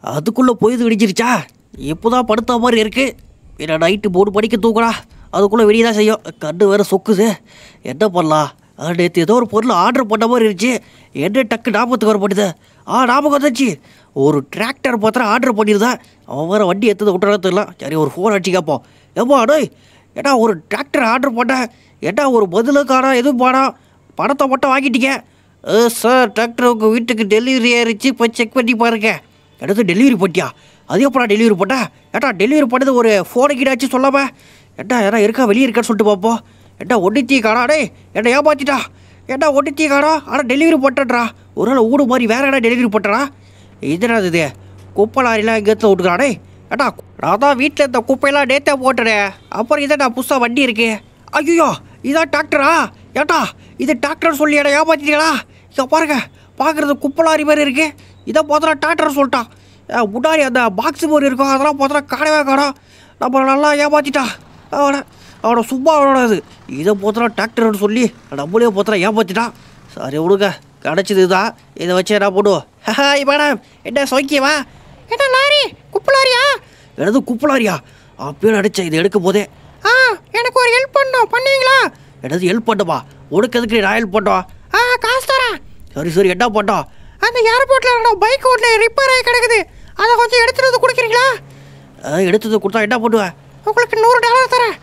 அதுக்குள்ளே பொழுது விடிஞ்சிருச்சா இப்போதான் படுத்த மாதிரி இருக்கு என்ன நைட்டு மூணு மணிக்கு தூக்குறா அதுக்குள்ளே வெளியே தான் செய்யும் கண்ணு வேறு சொக்குது என்ன பண்ணலாம் ஆ, நேற்று ஏதோ ஒரு பொருள் ஆர்டர் பண்ண மாதிரி இருந்துச்சு என்ன டக்கு ஞாபகத்துக்கு வர மாட்டேது ஆ ஞாபகம் வந்துச்சு ஒரு டிராக்டர் பத்திரம் ஆர்டர் பண்ணியிருந்தேன் அவன் வேறு வண்டி எடுத்தது விட்டுறா தெரியல சரி ஒரு ஃபோன் அடிச்சு கேட்போம் ஏப்பா டேய் ஏடா ஒரு டிராக்டர் ஆர்டர் பண்ணேன் ஏடா ஒரு பதிலும் காணா எதுவும் பாடா பணத்தை மட்டும் வாங்கிட்டீங்க ஏ சார் டிராக்டர் உங்கள் வீட்டுக்கு டெலிவரி ஆயிருச்சு போய் செக் பண்ணி பாருங்க எடுத்து டெலிவரி பண்ணிட்டியா அது எப்படா டெலிவரி பண்ண ஏட்டா டெலிவரி பண்ணது ஒரு ஃபோனை கிடாச்சு சொல்லாம ஏட்டா யாரா இருக்கா வெளியே இருக்கான்னு சொல்லிட்டு பார்ப்போம் ஏட்டா ஒடித்தி காணா டேய் என்ன ஏமாத்திட்டா ஏட்டா ஒடித்தி காணா ஆனால் டெலிவரி போட்டேன்றா ஒரு நாள் ஊடு மாதிரி வேற இடம் டெலிவரி போட்டேனா இதுடா இது குப்பை லாரிலாம் எங்கேருந்து விட்டுக்கிறா டேய் ஏட்டா நான் தான் வீட்டில் இந்த குப்பையெல்லாம் நேத்தே போட்டுறேன் அப்புறம் இதடா புதுசாக வண்டி இருக்கு ஐயோ இதான் டாக்டரா ஏட்டா இது டாக்டர் சொல்லி இடம் ஏமாத்திட்டீங்களா இங்கே பாருங்க பார்க்குறது குப்பை லாரி மாதிரி இருக்கு இதை பார்த்தா டாக்டர் சொல்லிட்டான் அஹ் முன்னாடி அந்த பாக்ஸ் மாதிரி இருக்கும் அதெல்லாம் பார்த்தா காணவே காணோம் நம்ம நல்லா ஏமாத்திட்டா அவனை அவனை சும்மா விடாது இதை போத்தனா டாக்டர்னு சொல்லி நம்மளே போத்தனா ஏமாத்திட்டான் சரி விடுங்க கிடச்சிது தான் இதை வச்சு என்ன பண்ணுவோம் ஹாய் மேடம் என்ன சோக்கியவா என்ன லாரி குப்பை லாரியா எனது குப்பை லாரியா அப்பயே அடிச்சேன் இதை எடுக்கும் போதே ஆ எனக்கு ஒரு ஹெல்ப் பண்ணோம் பண்ணுவீங்களா எனது ஹெல்ப் பண்ணுமா உனக்கு எதுக்கு நான் ஹெல்ப் பண்ணோம் ஆ காசு தரேன் சரி சரி என்ன பண்ணோம் அந்த ஏர்போர்ட்டில் பைக் ஓட்டல ரிப்பேர் ஆகி கிடக்குது அதை கொஞ்சம் எடுத்துட்டு வந்து கொடுக்குறீங்களா எடுத்தது கொடுத்தா என்ன பண்ணுவேன் உங்களுக்கு நூறு டாலர் தரேன்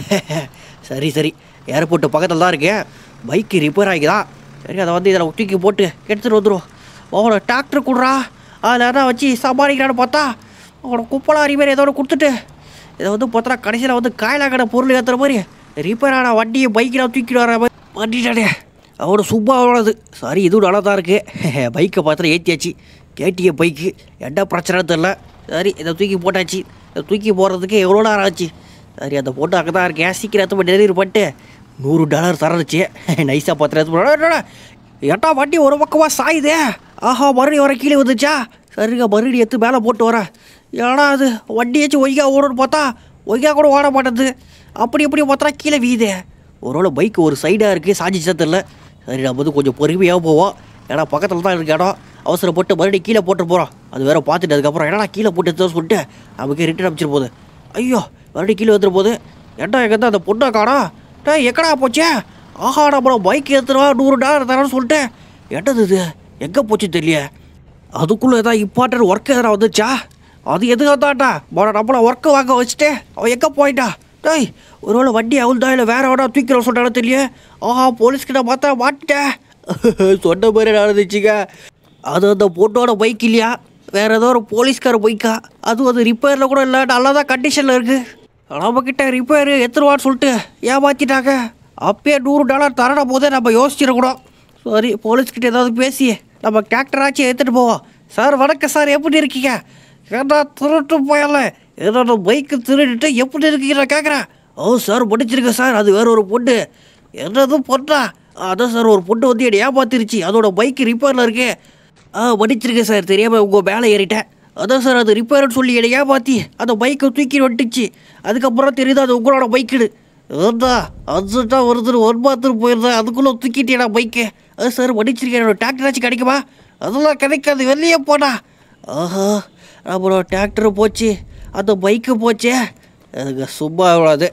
சரி சரி ஏர்போர்ட்டு பக்கத்தில் தான் இருக்கு பைக்கு ரிப்பேர் ஆகிதான் சரி அதை வந்து இதில் தூக்கி போட்டு எடுத்துகிட்டு வந்துடும் அவனை டாக்டர் கொடுறா அதில் எதாவது வச்சு சமாளிக்கிறான்னு பார்த்தா அவனை குப்பலாம் ரிப்பேர் ஏதோ ஒன்று கொடுத்துட்டு இதை வந்து பார்த்தா கடைசியில் வந்து காயிலா கடை பொருள் ஏற்றுற மாதிரி ரிப்பேர் ஆன வண்டியை பைக்கில் தூக்கிட்டு வர மாதிரி வண்டிட்டானே அவனோட சும்மா அவ்வளோது சரி இதுவும் நல்லா தான் இருக்குது பைக்கை பார்த்துட்டு ஏற்றியாச்சு கேட்டிய பைக்கு என்ன பிரச்சனை தெரில சரி இதை தூக்கி போட்டாச்சு இதை தூக்கி போடுறதுக்கு எவ்வளோ நேரம் ஆச்சு சரி அந்த பொண்ணு அங்கே தான் இருக்கேன் சீக்கிரம் எடுத்து டெலிவரி பண்ணிட்டு நூறு டாலர் தரணுச்சு நைஸாக பத்து எடுத்து ஏட்டா வண்டி ஒரு பக்கமாக சாயுதே ஆஹா மறுபடியும் வர கீழே வந்துச்சா சரிங்க மறுபடியும் எடுத்து மேலே போட்டு வரேன் ஏன்னா அது வண்டியாச்சும் ஒய்யா ஓடுன்னு பார்த்தா ஒய்யா கூட ஓட மாட்டேது அப்படி இப்படி பார்த்தா கீழே வீதே ஒருவேளை பைக் ஒரு சைடாக இருக்குது சாஞ்சிச்சா தெரில சரி நம்ம வந்து கொஞ்சம் பொறுமையாக போவோம் ஏன்னா பக்கத்தில் தான் இருக்க இடம் அவசரப்பட்டு மறுபடியும் கீழே போட்டு போகிறோம் அது வேற பார்த்துட்டு அதுக்கப்புறம் என்னடா கீழே போட்டு எடுத்து சொல்லிட்டு நமக்கு ரிட்டர்ன் அனுப்பிச்சிட்டு போகுது ஐயோ மறுபடியும் கீழே வந்துட்டு போகுது ஏன்டா எங்கே அந்த பொண்ணை காணா டே எக்கடா போச்சே ஆஹா நம்ம பைக் எடுத்துருவா நூறு டாலர் தரேன்னு சொல்லிட்டு என்னது இது எங்கே போச்சு தெரியல அதுக்குள்ளே ஏதாவது இம்பார்ட்டன்ட் ஒர்க் எதனா வந்துச்சா அது எதுக்காக தான்டா போன நம்மள ஒர்க்கு வாங்க வச்சுட்டு அவன் எங்கே போயிட்டா டேய் ஒருவேளை வண்டி அவுழ்தா இல்லை வேற எவனா தூக்கிற சொல்கிறானு தெரியல ஆஹா போலீஸ்கிட்ட பார்த்தா மாட்டேன் சொன்ன மாதிரி நடந்துச்சுங்க அது அந்த பொண்ணோட பைக் இல்லையா வேற ஏதோ ஒரு போலீஸ்கார பைக்கா அதுவும் அது ரிப்பேரில் கூட இல்லை நல்லா தான் கண்டிஷனில் இருக்குது நம்மக்கிட்ட ரிப்பேர் எத்தனை சொல்லிட்டு ஏமாத்திட்டாங்க அப்பயே நூறு டாலர் தரணும் போதே நம்ம யோசிச்சிடக்கூடாது சரி போலீஸ்கிட்ட ஏதாவது பேசி நம்ம டிராக்டராச்சும் எடுத்துகிட்டு போவோம் சார் வணக்கம் சார் எப்படி இருக்கீங்க ஏன்னா திருட்டு போயல என்னோட பைக்கு திருடிட்டு எப்படி இருக்கீங்க நான் கேட்குறேன் ஓ சார் முடிச்சிருக்கேன் சார் அது வேற ஒரு பொண்ணு என்னதும் பொண்ணா அதான் சார் ஒரு பொண்ணு வந்து என்னை ஏமாத்திருச்சு அதோட பைக்கு ரிப்பேரில் இருக்கு ஆ மன்னிச்சிருக்கேன் சார் தெரியாமல் உங்கள் மேலே ஏறிட்டேன் அதான் சார் அது ரிப்பேர்னு சொல்லி என்னை ஏமாற்றி அந்த பைக்கை தூக்கி வந்துட்டுச்சு அதுக்கப்புறம் தெரியுது அது உங்களோட பைக்குடு அதான் அதுதான் ஒருத்தர் ஒன் மாத்திரம் போயிருந்தேன் அதுக்குள்ளே தூக்கிட்டேடா பைக்கு அது சார் மன்னிச்சிருக்கேன் என்னோட டிராக்டராச்சும் கிடைக்குமா அதெல்லாம் கிடைக்காது வெளியே போடா ஆஹா நம்மளோட டிராக்டர் போச்சு அந்த பைக்கு போச்சே அதுக்கு சும்மா எவ்வளோது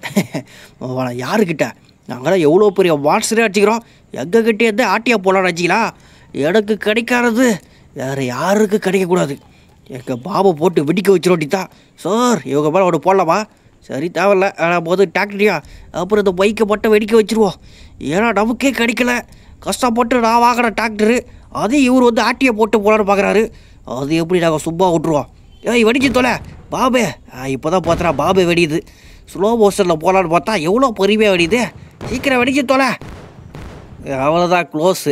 அவனை யாருக்கிட்ட நாங்களாம் எவ்வளோ பெரிய வாட்ஸரே அடிச்சுக்கிறோம் எங்கள் கிட்டே இருந்து ஆட்டியா போலான்னு வச்சிக்கலாம் எனக்கு கிடைக்காதது வேறு யாருக்கு கிடைக்கக்கூடாது எங்கள் பாபை போட்டு வெடிக்க வச்சிரோட்டி தான் சார் இவங்க மேலே ஒன்று போடலாமா சரி தேவையில்ல ஆனால் போது டிராக்டரியா அப்புறம் இந்த பைக்கை மட்டும் வெடிக்க வச்சிருவோம் ஏன்னா நமக்கே கிடைக்கல கஷ்டப்பட்டு நான் வாங்கின டிராக்டரு அது இவர் வந்து ஆட்டியை போட்டு போலான்னு பார்க்குறாரு அது எப்படி நாங்கள் சும்மா விட்ருவோம் ஏய் வெடிச்சு தொலை பாபே இப்போ தான் பார்த்தா பாபே வெடியுது ஸ்லோ மோஷனில் போகலான்னு பார்த்தா எவ்வளோ பொறுமையாக வெடியுது சீக்கிரம் வெடிச்சு தொலை அவ்வளோதான் க்ளோஸு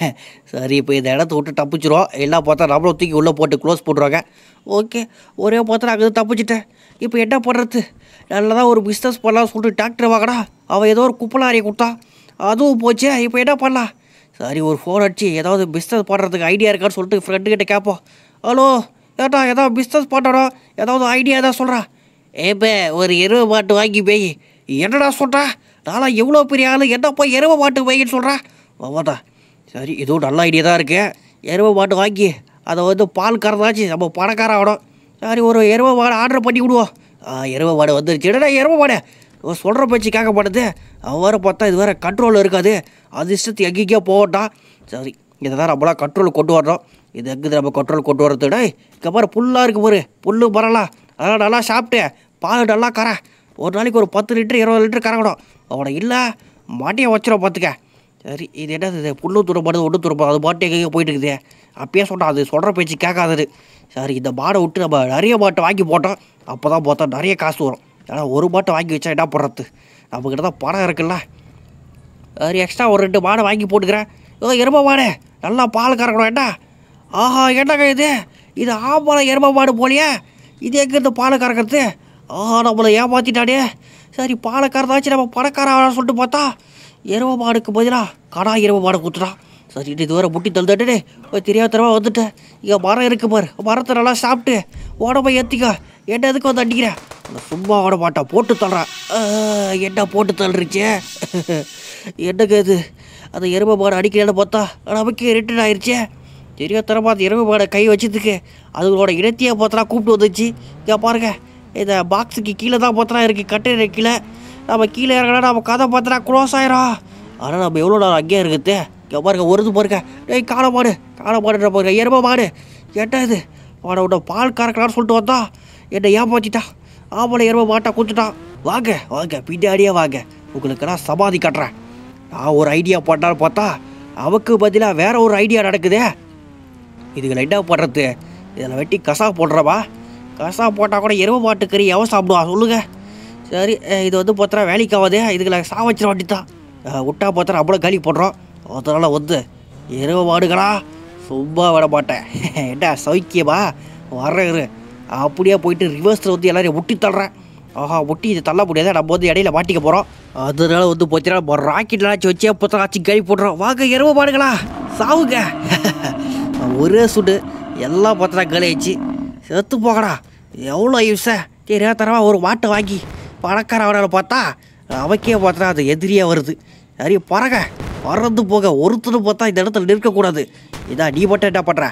சரி இப்போ இந்த இடத்த விட்டு தப்பிச்சிரும் எல்லாம் பார்த்தா நம்மளும் தூக்கி உள்ளே போட்டு க்ளோஸ் போட்டுருவாங்க ஓகே ஒரே பார்த்தா அங்கே தப்பிச்சிட்டேன் இப்போ என்ன பண்ணுறது நல்லதாக ஒரு பிஸ்னஸ் பண்ணலாம் சொல்லிட்டு டாக்டர் வாங்கடா அவன் ஏதோ ஒரு குப்பலாரியை கொடுத்தான் அதுவும் போச்சே இப்போ என்ன பண்ணலாம் சரி ஒரு ஃபோன் அடிச்சு ஏதாவது பிஸ்னஸ் பண்ணுறதுக்கு ஐடியா இருக்கான்னு சொல்லிட்டு ஃப்ரெண்டுக்கிட்ட கேட்போம் ஹலோ ஏட்டா ஏதாவது பிஸ்னஸ் பண்ணணும் ஏதாவது ஐடியா தான் சொல்கிறா ஏப்பே ஒரு எருவை மாட்டு வாங்கி போய் என்னடா சொல்கிறா நாளா எவ்வளோ பெரிய ஆள் என்ன போய் எருவை மாட்டு வைன்னு சொல்கிறா ஆமாடா சரி இதுவும் நல்ல ஐடியா தான் இருக்கு எருவை மாட்டு வாங்கி அதை வந்து பால் கறந்தாச்சு நம்ம பணக்கார ஆகணும் சரி ஒரு எருவ மாடு ஆர்டர் பண்ணி விடுவோம் ஆ எருவ மாடு வந்துருச்சு என்னடா எருவ மாடு சொல்கிற பேச்சு கேட்க மாட்டேது அவன் வேறு பார்த்தா இது வேறு கண்ட்ரோலில் இருக்காது அது இஷ்டத்து எங்கேயோ போகட்டான் சரி இதை தான் நம்மளாம் கண்ட்ரோல் கொண்டு வரணும் இது எங்கே நம்ம கண்ட்ரோல் கொண்டு வரது டேய் இங்கே பாரு புல்லாக இருக்கு பாரு புல்லு பரலாம் அதெல்லாம் நல்லா சாப்பிட்டு பால் நல்லா கரை ஒரு நாளைக்கு ஒரு பத்து லிட்டர் இருபது லிட்டர் கறக்கணும் அவனை இல்லை மாட்டியை வச்சிடும் பார்த்துக்க சரி இது என்னது இது புல்லு துறப்பாடு ஒன்று துறப்பாடு அது பாட்டு எங்கேயோ போயிட்டு இருக்குது அப்பயே சொன்னான் அது சொல்கிற பேச்சு கேட்காதது சரி இந்த மாடை விட்டு நம்ம நிறைய மாட்டை வாங்கி போட்டோம் அப்போ தான் பார்த்தா நிறைய காசு வரும் ஏன்னா ஒரு மாட்டை வாங்கி வச்சா என்ன பண்ணுறது நம்மக்கிட்ட தான் பணம் இருக்குல்ல சரி எக்ஸ்ட்ரா ஒரு ரெண்டு மாடை வாங்கி போட்டுக்கிறேன் ஏதோ எருமை மாடு நல்லா பால் கறக்கணும் என்ன ஆஹா என்னங்க இது இது ஆம்பளை எருமை மாடு போலியே இது எங்கேருந்து பால் கறக்கிறது ஆஹா நம்மளை ஏமாத்திட்டானே சரி பாலை கறந்தாச்சு நம்ம பணக்கார ஆகலாம்னு சொல்லிட்டு பார்த்தா எருமை மாடுக்கு பதிலாக கடா எருமை மாடு குத்துட்டான் சரி இது வேறு முட்டி தள்ளுட்டு தெரியாத தரமா வந்துட்டேன் இங்கே மரம் இருக்கு பாரு மரத்தை நல்லா சாப்பிட்டு உடம்ப ஏற்றிக்க என்ன எதுக்கு வந்து அடிக்கிறேன் நான் சும்மா ஓட மாட்டேன் போட்டு தள்ளுறேன் ஆ, என்ன போட்டு தள்ளுறிச்சே என்னங்க இது அந்த எருமை மாடு அடிக்கிறேன்னு பார்த்தா நமக்கே ரிட்டர்ன் ஆயிடுச்சே தெரியாதரமா அந்த எருமை மாடை கை வச்சதுக்கு அதுகளோட இடத்தையே பார்த்தா கூப்பிட்டு வந்துச்சு இங்கே பாருங்க இந்த பாக்ஸுக்கு கீழே தான் பார்த்தா இருக்குது கட்டை கீழே நம்ம கீழே இறங்கினா நம்ம கதை பார்த்தா க்ளோஸ் ஆயிரும் ஆனால் நம்ம எவ்வளோ நேரம் அங்கேயே இருக்குது இங்கே பாருங்க ஒருது பாருங்க டேய் காளை மாடு காளை மாடுன்ற பாருங்க எருமை மாடு என்ன இது மாடை விட்ட பால் கறக்கலான்னு சொல்லிட்டு வந்தா என்னை ஏமாத்திட்டான் ஆம்பளை எருமை மாட்டை கொடுத்துட்டான் வாங்க வாங்க பின்னாடியே வாங்க உங்களுக்கெல்லாம் சமாதி கட்டுறேன் நான் ஒரு ஐடியா போட்டான்னு பார்த்தா அவக்கு பதிலாக வேற ஒரு ஐடியா நடக்குதே இதுகளை என்ன பண்ணுறது இதில் வெட்டி கசா போடுறவா கசா போட்டால் கூட எருமை மாட்டு கறி எவன் சாப்பிடுவா சொல்லுங்க சரி அஹ் இது வந்து பார்த்தா வேலைக்கு ஆகாது இதுகளை சாவச்சிட வேண்டி தான் விட்டா பார்த்தா அவ்வளோ காலி போடுறோம் அதனால் வந்து எருமை மாடுகளா சும்மா விட மாட்டேன் என்ன சௌக்கியமா வர்றேன் இரு அப்படியே போயிட்டு ரிவர்ஸில் வந்து எல்லாரையும் முட்டி தள்ளுறேன் ஆஹா முட்டி இது தள்ள முடியாது நம்ம வந்து இடையில மாட்டிக்க போகிறோம் அதனால வந்து பார்த்தீங்கன்னா நம்ம ராக்கெட்லாச்சும் வச்சே புத்தகாச்சு கழி போடுறோம் வாங்க எருமை மாடுகளா சாவுங்க ஒரே சுடு எல்லாம் பார்த்தா கலையாச்சு செத்து போகடா எவ்வளோ யூஸை தெரியா தரவா ஒரு மாட்டை வாங்கி பணக்கார அவனால பார்த்தா அவக்கே பார்த்தா அது எதிரியாக வருது சரி பறக பறந்து போக ஒருத்தர் பார்த்தா இந்த இடத்துல நிற்கக்கூடாது இதான் நீ மட்டும் என்ன பண்ணுற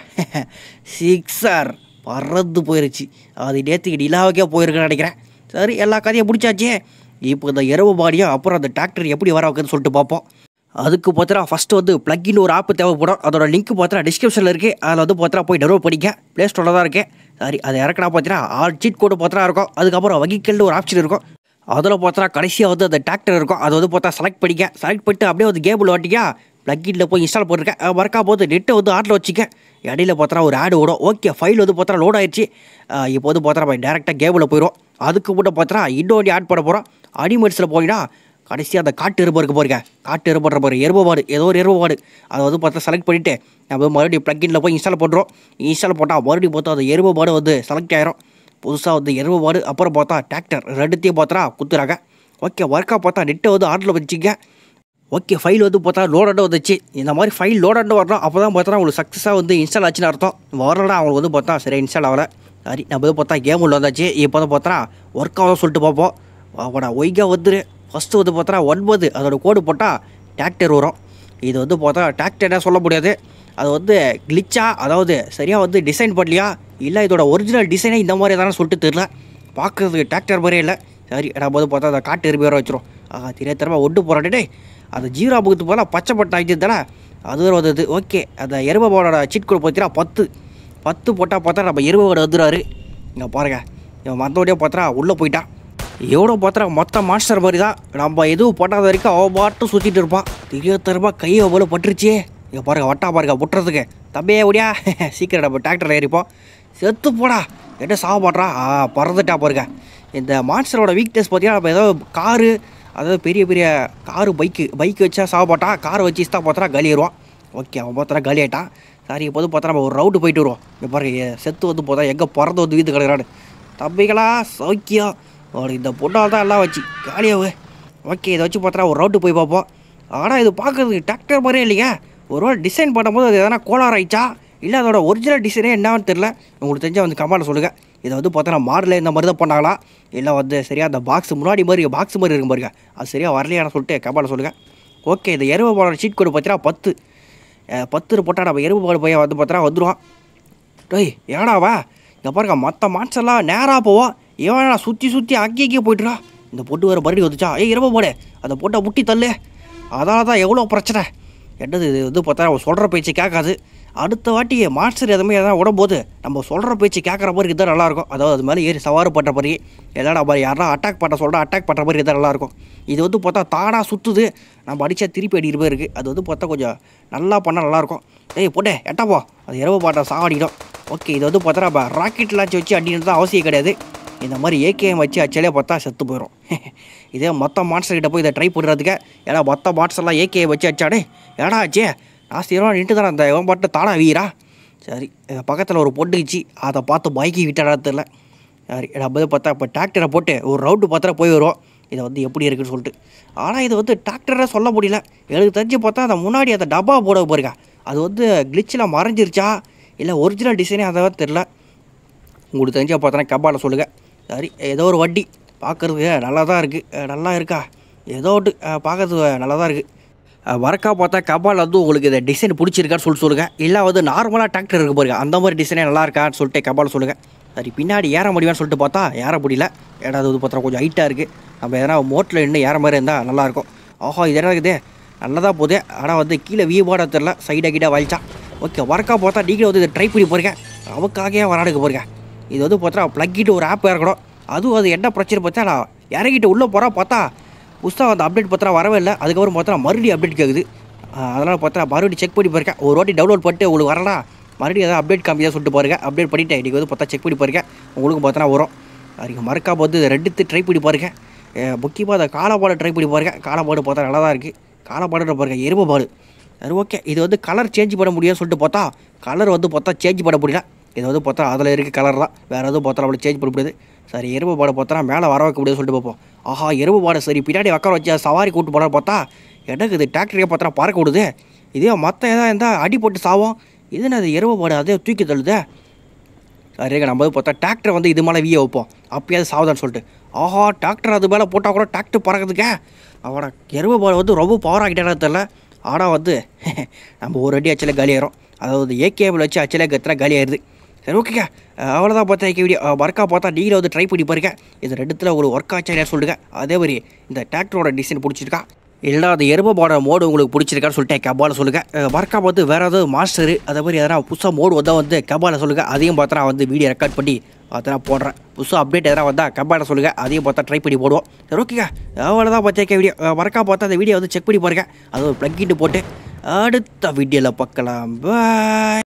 சிக்ஸர் பறந்து போயிருச்சு அது நேற்றுக்கு நிலாவுக்கே போயிருக்குன்னு நினைக்கிறேன் சரி எல்லா கதையும் முடிச்சாச்சே இப்போ இந்த இரவு மாடியும் அப்புறம் அந்த டிராக்டர் எப்படி வர வைக்குதுன்னு சொல்லிட்டு பார்ப்போம் அதுக்கு பார்த்தா ஃபஸ்ட்டு வந்து பிளக்கின் ஒரு ஆப் தேவைப்படும் அதோட லிங்க் பார்த்தா டிஸ்கிரிப்ஷனில் இருக்குது அதில் வந்து பார்த்தா போய் டெவலப் பண்ணிக்க ப்ளே ஸ்டோரில் தான் இருக்கேன் சரி அதை இறக்கினா பார்த்தீங்கன்னா ஆல் சீட் கோடு பார்த்தா இருக்கும் அதுக்கப்புறம் வகிக்கல்னு ஒரு ஆப்ஷன் இருக்கும் அதில் பார்த்தா கடைசியாக வந்து அந்த டிராக்டர் இருக்கும் அதை வந்து பார்த்தா செலக்ட் பண்ணிக்க செலக்ட் பண்ணிட்டு அப்படியே வந்து கேபிள் ஓட்டிக்க பிளக்கின்ல போய் இன்ஸ்டால் பண்ணிருக்கேன் அஹ் மறக்கா போது நெட்டை வந்து ஆட்டில் வச்சுக்க இடையில பார்த்தா ஒரு ஆடு ஓடும் ஓகே ஃபைல் வந்து பார்த்தா லோட் ஆயிடுச்சு அஹ் இப்போ வந்து பார்த்தா நம்ம டேரெக்டாக கேபிளில் போயிடும் அதுக்கு மட்டும் பார்த்தா இன்னொன்று ஆட் பண்ண போகிறோம் அனிமல்ஸில் போயினா கடைசியாக அந்த காட்டு எருமை இருக்கு பாருங்க காட்டு எருமைன்ற பாரு எருமை மாடு ஏதோ ஒரு எருமை மாடு அதை வந்து பார்த்தா செலக்ட் பண்ணிவிட்டு நம்ம மறுபடியும் ப்ளக்கின்ல போய் இன்ஸ்டால் பண்ணுறோம் இன்ஸ்டால் போட்டால் மறுபடியும் பார்த்தா அந்த எருமை மாடு வந்து செலக்ட் ஆயிரும் புதுசாக வந்து எருமை மாடு அப்புறம் பார்த்தா டிராக்டர் ரெண்டுத்தையும் பார்த்தா குத்துறாங்க ஓகே ஒர்க்காக பார்த்தா நெட்டை வந்து ஆர்டரில் வச்சுக்க ஓகே ஃபைல் வந்து பார்த்தா லோடண்டு வந்துச்சு இந்த மாதிரி ஃபைல் லோடண்டு வரணும் அப்போ தான் பார்த்தா உங்களுக்கு சக்ஸஸாக வந்து இன்ஸ்டால் ஆச்சுன்னு அர்த்தம் வரலன்னா அவங்களுக்கு வந்து பார்த்தா சரி இன்ஸ்டால் ஆகலை சரி நம்ம வந்து பார்த்தா கேம் உள்ள வந்தாச்சு இப்போ வந்து பார்த்தா ஒர்க் ஆகும் சொல்லிட்டு பார்ப்போம் அவடா ஒய்கா வந்துரு ஃபஸ்ட்டு வந்து பார்த்தா ஒன்பது அதோட கோடு போட்டால் டிராக்டர் வரும் இது வந்து பார்த்தா டிராக்டர் என்ன சொல்ல முடியாது அது வந்து கிளிச்சா அதாவது சரியாக வந்து டிசைன் பண்ணலையா இல்லை இதோட ஒரிஜினல் டிசைனே இந்த மாதிரி தானே சொல்லிட்டு தெரில பார்க்குறதுக்கு டிராக்டர் மாதிரியே இல்லை சரி நம்ம வந்து பார்த்தா அந்த காட்டு எருமை வேறு வச்சிரும் ஆஹா தெரியாத தரமா ஒட்டு போகிறாடே அந்த ஜீரோ புகத்து போல பச்சை பட்டை ஆகிட்டு அது வேறு வந்தது ஓகே அந்த எருமை மாடோட சீட் கோடு பார்த்தீங்கன்னா பத்து பத்து போட்டால் பார்த்தா நம்ம எருமை மாடு வந்துடுறாரு இங்கே பாருங்க இவன் மற்றபடியே பார்த்தா உள்ளே போயிட்டான் எவ்வளோ பார்த்தா மொத்த மாஸ்டர் மாதிரி தான் நம்ம எதுவும் போட்டாத வரைக்கும் அவன் பாட்டும் சுற்றிட்டு இருப்பான் தெரியாதரமா கையை போல பட்டுருச்சே இங்கே பாருங்க வட்டா பாருங்க முட்டுறதுக்கு தம்பியே ஓடியா சீக்கிரம் நம்ம டிராக்டரில் ஏறிப்போம் செத்து போடா என்ன சாக மாட்றான் ஆ பறந்துட்டா பாருங்க இந்த மான்ஸ்டரோட வீக்னஸ் பார்த்தீங்கன்னா நம்ம ஏதோ காரு அதாவது பெரிய பெரிய காரு பைக்கு பைக் வச்சா சாக மாட்டான் கார் வச்சு தான் பார்த்தா காலி ஏறுவான் ஓகே அவன் பார்த்தா காலி ஆகிட்டான் சரி இப்போ வந்து பார்த்தா நம்ம ஒரு ரவுண்டு போயிட்டு வருவோம் இங்கே பாருங்க எ- செத்து வந்து போதா எங்கே பிறந்து வந்து வீட்டு கிடக்குறான்னு தம்பிகளா சௌக்கியம் அவனுக்கு இந்த பொண்ணால் தான் எல்லாம் வச்சு காலியாவு ஓகே இதை வச்சு பார்த்தா ஒரு ரவுண்டு போய் பார்ப்போம் ஆனால் இது பார்க்கறதுக்கு டிராக்டர் மாதிரியே இல்லைங்க ஒரு வேளை டிசைன் பண்ணும்போது அது எதனா கோளாறு ஆயிடுச்சா இல்லை அதோட ஒரிஜினல் டிசைனே என்னன்னு தெரில உங்களுக்கு தெரிஞ்சால் வந்து கமெண்ட்டில் சொல்லுங்கள் இதை வந்து பார்த்தா மாடலில் இந்த மாதிரி தான் பண்ணாங்களா இல்லை வந்து சரியாக அந்த பாக்ஸ் முன்னாடி மாதிரி பாக்ஸ் மாதிரி இருக்கும் பாருங்க அது சரியாக வரலையான்னு சொல்லிட்டு கமெண்ட்டில் சொல்லுங்கள் ஓகே இந்த எருமை மாடோட சீட் கோடு பார்த்தீங்கன்னா பத்து அஹ் பத்து போட்டால் நம்ம எருமை மாடு பையன் வந்து பார்த்தா வந்துடுவான் டேய் ஏடாவா இங்கே பாருங்க மற்ற மாட்ஸ் எல்லாம் நேராக போவோம் இவன் சுற்றி சுற்றி அங்கே இங்கே போயிட்டுரா இந்த பொட்டு வேறு மறுபடியும் வந்துச்சா ஏய் இரவு போடு அந்த பொட்டை முட்டி தள்ளு அதனால தான் எவ்வளோ பிரச்சனை என்னது இது வந்து பார்த்தா அவன் சொல்கிற பேச்சு கேட்காது அடுத்த வாட்டி மாஸ்டர் எதுவுமே எதனா விடும்போது நம்ம சொல்கிற பேச்சு கேட்குற மாதிரி இருந்தால் நல்லாயிருக்கும் அதாவது அது மேலே ஏறி சவாறு பண்ணுற மாதிரி எல்லாம் நம்ம யாரா அட்டாக் பண்ண சொல்கிறா அட்டாக் பண்ணுற மாதிரி இருந்தால் நல்லாயிருக்கும் இது வந்து பார்த்தா தானாக சுற்றுது நம்ம அடித்தா திருப்பி அடிக்கிற மாதிரி இருக்குது அது வந்து பார்த்தா கொஞ்சம் நல்லா பண்ணால் நல்லாயிருக்கும் ஏய் போட்டே எட்டா போ அது இரவு பாட்டை சாவடிக்கணும் ஓகே இது வந்து பார்த்தா நம்ம ராக்கெட் லான்ச் வச்சு அடிக்கிறது தான் அவசியம் கிடையாது இந்த மாதிரி ஏகேஎம் வச்சு அச்சாலே பார்த்தா செத்து போயிடும் இதே மொத்த மான்ஸ்டர் கிட்ட போய் இதை ட்ரை பண்ணுறதுக்கு ஏன்னா மொத்த மான்ஸ்டர் எல்லாம் ஏகேஎம் வச்சு அச்சாடே ஏடா ஆச்சே நான் சீரமாக நின்று தானே அந்த இவன் பாட்டு தானா வீரா சரி பக்கத்தில் ஒரு பொட்டுக்குச்சு அதை பார்த்து பைக்கி விட்டாடா தெரில சரி நம்ம வந்து பார்த்தா இப்போ டிராக்டரை போட்டு ஒரு ரவுண்டு பார்த்தா போய் வருவோம் இதை வந்து எப்படி இருக்குன்னு சொல்லிட்டு ஆனால் இது வந்து டிராக்டரை சொல்ல முடியல எனக்கு தெரிஞ்சு பார்த்தா அந்த முன்னாடி அந்த டப்பா போட போயிருக்கா அது வந்து கிளிச்சில் மறைஞ்சிருச்சா இல்லை ஒரிஜினல் டிசைனே அதை தெரில உங்களுக்கு தெரிஞ்சா பார்த்தோன்னா கபால சொல்லுங்கள் சரி ஏதோ ஒரு வட்டி பார்க்குறதுக்கு நல்லா தான் இருக்குது நல்லா இருக்கா ஏதோ ஒன்று பார்க்கறதுக்கு நல்லா தான் இருக்குது வரக்கா பார்த்தா கபால் வந்து உங்களுக்கு இந்த டிசைன் பிடிச்சிருக்கான்னு சொல்லி சொல்லுங்கள் இல்லை வந்து நார்மலாக டிராக்டர் இருக்கு பாருங்க அந்த மாதிரி டிசைனே நல்லா இருக்கான்னு சொல்லிட்டு கபால் சொல்லுங்கள் சரி பின்னாடி ஏற முடியுமான்னு சொல்லிட்டு பார்த்தா ஏற முடியல ஏன்னா அது வந்து பார்த்தா கொஞ்சம் ஹைட்டாக இருக்குது நம்ம எதனா மோட்டில் இன்னும் ஏற மாதிரி இருந்தால் நல்லாயிருக்கும் ஆஹா இது என்ன இருக்குது நல்லதாக போகுது ஆனால் வந்து கீழே வியூ போட தெரில சைடாக கீழே வலிச்சா ஓகே வரக்கா பார்த்தா நீங்களும் வந்து இதை ட்ரை பண்ணி போகிறீங்க நமக்காகவே வராடுக்க போகிறீங்க இது வந்து பார்த்தா ப்ளக்கிட்டு ஒரு ஆப் இறக்கணும் அதுவும் அது என்ன பிரச்சனை பார்த்தா நான் இறங்கிட்டு உள்ளே போகிறா பார்த்தா புஸ்தகம் அந்த அப்டேட் பார்த்தா வரவே இல்லை அதுக்கப்புறம் பார்த்தா மறுபடியும் அப்டேட் கேட்குது அதனால் பார்த்தா மறுபடியும் செக் பண்ணி பாருங்க ஒரு வாட்டி டவுன்லோட் பண்ணிட்டு உங்களுக்கு வரலாம் மறுபடியும் ஏதாவது அப்டேட் காமியாக சொல்லிட்டு பாருங்க அப்டேட் பண்ணிவிட்டு இன்றைக்கி வந்து பார்த்தா செக் பண்ணி பாருங்க உங்களுக்கு பார்த்தா வரும் அதுக்கு மறக்காம வந்து ரெண்டுத்து ட்ரை பண்ணி பாருங்க முக்கியமாக அந்த காலப்பாடு ட்ரை பண்ணி பாருங்க காலப்பாடு பார்த்தா நல்லா தான் இருக்குது காலப்பாடுன்ற பாருங்க எருமை பாடு சரி ஓகே இது வந்து கலர் சேஞ்ச் பண்ண முடியும்னு சொல்லிட்டு பார்த்தா கலர் வந்து பார்த்தா சேஞ்ச் பண்ண முடியல இது வந்து பார்த்தா அதில் இருக்க கலர் தான் வேறு எதுவும் பார்த்தா நம்மளுக்கு சேஞ்ச் பண்ண முடியாது சரி எறும்பு பாடை பார்த்தா மேலே வர வைக்க முடியும்னு சொல்லிட்டு பார்ப்போம் ஆஹா எறும்பு பாடை சரி பின்னாடி உட்கார வச்சு சவாரி கூட்டு போனால் பார்த்தா எனக்கு இது டிராக்டரையே பார்த்தா பறக்க விடுது இதே மற்ற எதாவது இருந்தால் அடி போட்டு சாவும் இது என்ன அது எறும்பு பாடு அதே தூக்கி தள்ளுதே சரிங்க நம்ம வந்து பார்த்தா டிராக்டர் வந்து இது மேலே வீய வைப்போம் அப்பயாவது சாவுதான்னு சொல்லிட்டு ஆஹா டிராக்டர் அது மேலே போட்டால் கூட டிராக்டர் பறக்குதுக்கே அவட எருமை பால் வந்து ரொம்ப பவர் ஆகிட்டேன்னு தெரில ஆனால் வந்து நம்ம ஒரு அடி அச்சலே காலி ஆயிரும் அதாவது ஏகேபிள் வச்சு அச்சலே கத்துனா காலி ஆயிடுது சரி ஓகேக்கா அவ்வளோதான் பார்த்தா ஏகே வீடியோ ஒர்க்காக பார்த்தா நீங்களும் வந்து ட்ரை பண்ணி பாருங்க இது ரெண்டுத்தில் உங்களுக்கு ஒர்க் ஆச்சா இல்லையா சொல்லுங்க அதே மாதிரி இந்த டிராக்டரோட டிசைன் பிடிச்சிருக்கா இல்லை அந்த எருமை பாட மோடு உங்களுக்கு பிடிச்சிருக்கான்னு சொல்லிட்டு கபால சொல்லுங்கள் மறக்கா பார்த்து வேறு ஏதாவது மாஸ்டரு அதே மாதிரி எதனா புதுசாக மோடு வந்தால் வந்து கபால சொல்லுங்கள் அதையும் பார்த்தா நான் வந்து வீடியோ ரெக்கார்ட் பண்ணி அதெல்லாம் போடுறேன் புதுசாக அப்டேட் எதனா வந்தால் கபால சொல்லுங்கள் அதையும் பார்த்தா ட்ரை பண்ணி போடுவோம் சரி ஓகேக்கா அவ்வளோதான் பார்த்தா வீடியோ மறக்கா பார்த்தா அந்த வீடியோ வந்து செக் பண்ணி பாருங்க அது ஒரு ப்ளக்கிட்டு போட்டு அடுத்த வீடியோவில் பார்க்கலாம் பாய்